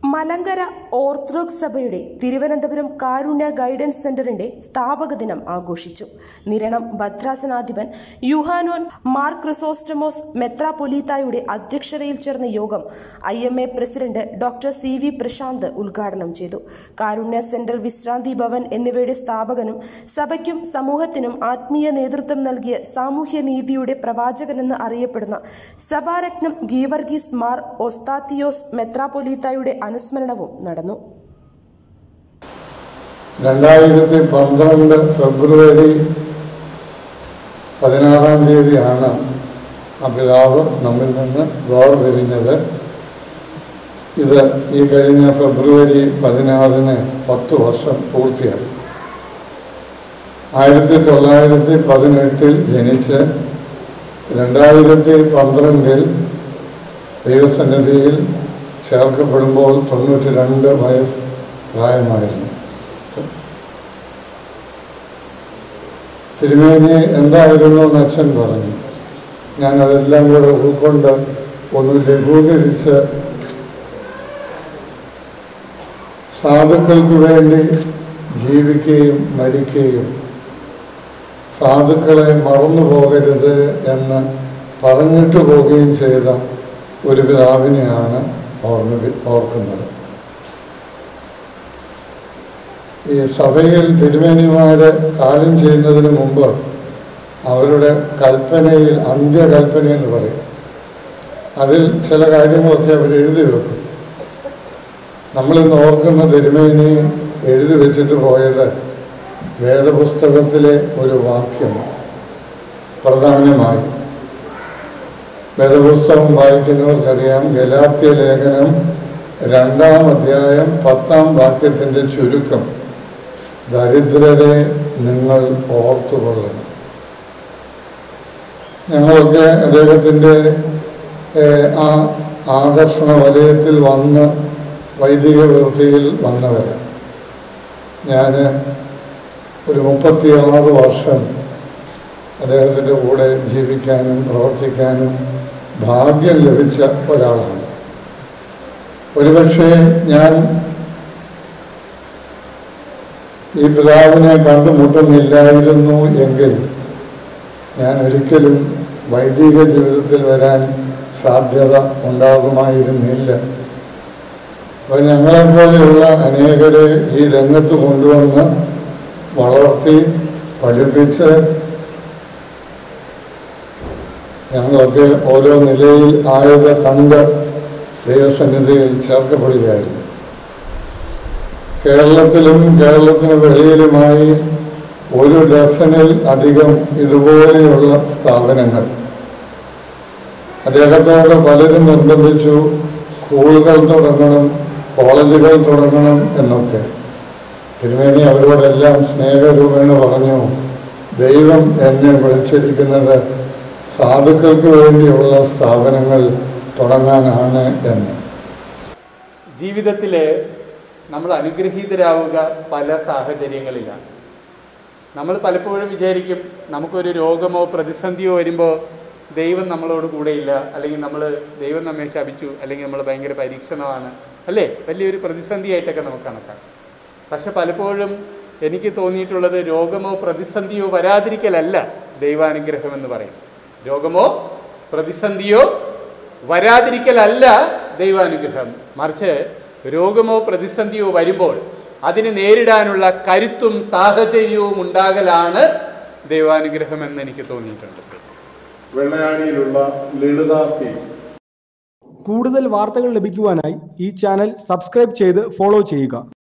Malankara orthodox സഭയുടെ തിരുവനന്തപുരം കാരുണ്യ guidance സെന്ററിന്റെ സ്ഥാപക ദിനം ആഘോഷിച്ചു നിരണം ഭദ്രാസനാധിപൻ യുഹാനോൻ മാർ ക്രിസോസ്റ്റമോസ് മെത്രാപൊലീത്തായുടെ അധ്യക്ഷതയിൽ ചേർന്ന യോഗം I M A president doctor C V Prashanth ഉദ്ഘാടനം ചെയ്തു കാരുണ്യ സെന്റർ വിശ്രാന്തി ഭവൻ എന്നിവയുടെ സ്ഥാപകനും സഭയ്ക്കും സമൂഹത്തിനും ആത്മീയ നേതൃത്വം നൽകിയ സാമൂഹ്യ നീതിയുടെ പ്രവാചകനെന്ന് അറിയപ്പെടുന്ന സഭാരത്നം ഗീവർഗീസ് മാർ ഒസ്താത്തിയോസ് മെത്രാപൊലീത്തായുടെ അനുസ്മരണവും നടന്നു രണ്ടായിരത്തി പന്ത്രണ്ട് ഫെബ്രുവരി പതിനാറാം തീയതിയാണ് ആ പിതാവ് നമ്മിൽ നിന്ന് വേർപിരിഞ്ഞത് ഇത് ഈ കഴിഞ്ഞ ഫെബ്രുവരി പതിനാറിന് പത്ത് വർഷം പൂർത്തിയായി ആയിരത്തി തൊള്ളായിരത്തി പതിനെട്ടിൽ ജനിച്ച് രണ്ടായിരത്തി പന്ത്രണ്ടിൽ ദൈവസന്നിധിയിൽ ചേർക്കപ്പെടുമ്പോൾ തൊണ്ണൂറ്റി രണ്ട് വയസ്സ് പ്രായമായിരുന്നു തിരുമേനി എന്തായിരുന്നു എന്ന് അച്ഛൻ പറഞ്ഞു ഞാനതെല്ലാം കൂടെ ഉൾക്കൊണ്ട് ഒന്ന് ലഘൂകരിച്ച് സാധുക്കൾക്ക് വേണ്ടി ജീവിക്കുകയും മരിക്കുകയും സാധുക്കളെ മറന്നു പോകരുത് എന്ന് പറഞ്ഞിട്ട് പോവുകയും ചെയ്ത ഒരു പിതാവിനെയാണ് ഓർമ്മ ഓർക്കുന്നത് ഈ സഭയിൽ തിരുമേനിമാര് കാര്യം ചെയ്യുന്നതിന് മുമ്പ് അവരുടെ കൽപ്പനയിൽ അന്ത്യകൽപ്പന എന്ന് പറയും അതിൽ ചില കാര്യങ്ങളൊക്കെ അവർ എഴുതി വെക്കും നമ്മളിന്ന് ഓർക്കുന്ന തിരുമേനി എഴുതി വെച്ചിട്ട് പോയത് വേദപുസ്തകത്തിലെ ഒരു വാക്യം പ്രധാനമായി വേദപുസ്തകം വായിക്കുന്നവർക്കറിയാം ഗലാത്യ ലേഖനം രണ്ടാം അധ്യായം പത്താം വാക്യത്തിൻ്റെ ചുരുക്കം ദരിദ്രരെ നിങ്ങൾ ഓർത്തുകൊള്ളണം ഞങ്ങളൊക്കെ അദ്ദേഹത്തിൻ്റെ ഏഹ്, ആ ആകർഷണ വലയത്തിൽ വന്ന് വൈദിക വൃത്തിയിൽ വന്നവരാണ് ഞാൻ ഒരു മുപ്പത്തിയാറ് വർഷം അദ്ദേഹത്തിൻ്റെ കൂടെ ജീവിക്കാനും പ്രവർത്തിക്കാനും ഭാഗ്യം ലഭിച്ച ഒരാളാണ് ഒരുപക്ഷെ ഞാൻ ഈ പിതാവിനെ കണ്ടുമുട്ടുന്നില്ലായിരുന്നു എങ്കിൽ ഞാൻ ഒരിക്കലും വൈദിക ജീവിതത്തിൽ വരാൻ സാധ്യത ഉണ്ടാകുമായിരുന്നില്ല അപ്പോൾ ഞങ്ങളെപ്പോലെയുള്ള അനേകരെ ഈ രംഗത്ത് കൊണ്ടുവന്ന് വളർത്തി പഠിപ്പിച്ച് ഞങ്ങളൊക്കെ ഓരോ നിലയിൽ ആയത് കണ്ട് ദൈവസന്നിധിയിൽ ചേർക്കപ്പെടുകയായിരുന്നു കേരളത്തിലും കേരളത്തിന് വെളിയിലുമായി ഒരു ഡസനിൽ അധികം ഇതുപോലെയുള്ള സ്ഥാപനങ്ങൾ അദ്ദേഹത്തോട് പലരും നിർബന്ധിച്ചു സ്കൂളുകൾ തുടങ്ങണം കോളേജുകൾ തുടങ്ങണം എന്നൊക്കെ തിരുമേനി അവരോടെല്ലാം സ്നേഹരൂപേണ പറഞ്ഞു ദൈവം എന്നെ വിളിച്ചിരിക്കുന്നത് സാധുക്കൾക്ക് വേണ്ടിയുള്ള സ്ഥാപനങ്ങൾ തുടങ്ങാനാണ് എന്ന് ജീവിതത്തിൽ നമ്മൾ അനുഗ്രഹീതരാവുക പല സാഹചര്യങ്ങളിലാണ് നമ്മൾ പലപ്പോഴും വിചാരിക്കും നമുക്കൊരു രോഗമോ പ്രതിസന്ധിയോ വരുമ്പോൾ ദൈവം നമ്മളോട് കൂടെയില്ല അല്ലെങ്കിൽ നമ്മൾ ദൈവം നമ്മെ ശപിച്ചു അല്ലെങ്കിൽ നമ്മൾ ഭയങ്കര പരീക്ഷണമാണ് അല്ലേ വലിയൊരു പ്രതിസന്ധിയായിട്ടൊക്കെ നമുക്ക് കണക്കാക്കാം പക്ഷെ പലപ്പോഴും എനിക്ക് തോന്നിയിട്ടുള്ളത് രോഗമോ പ്രതിസന്ധിയോ വരാതിരിക്കലല്ല ദൈവാനുഗ്രഹം എന്ന് പറയും രോഗമോ പ്രതിസന്ധിയോ വരാതിരിക്കലല്ല ദൈവാനുഗ്രഹം മറിച്ച് രോഗമോ പ്രതിസന്ധിയോ വരുമ്പോൾ അതിനെ നേരിടാനുള്ള കരുത്തും സാഹചര്യവും ഉണ്ടാകലാണ് ദൈവാനുഗ്രഹം എന്ന് എനിക്ക് തോന്നിയിട്ടുണ്ട് വെള്ളയാണിയിലുള്ള ലളിത പി കൂടുതൽ വാർത്തകൾ ലഭിക്കുവാനായി ഈ ചാനൽ സബ്സ്ക്രൈബ് ചെയ്ത് ഫോളോ ചെയ്യുക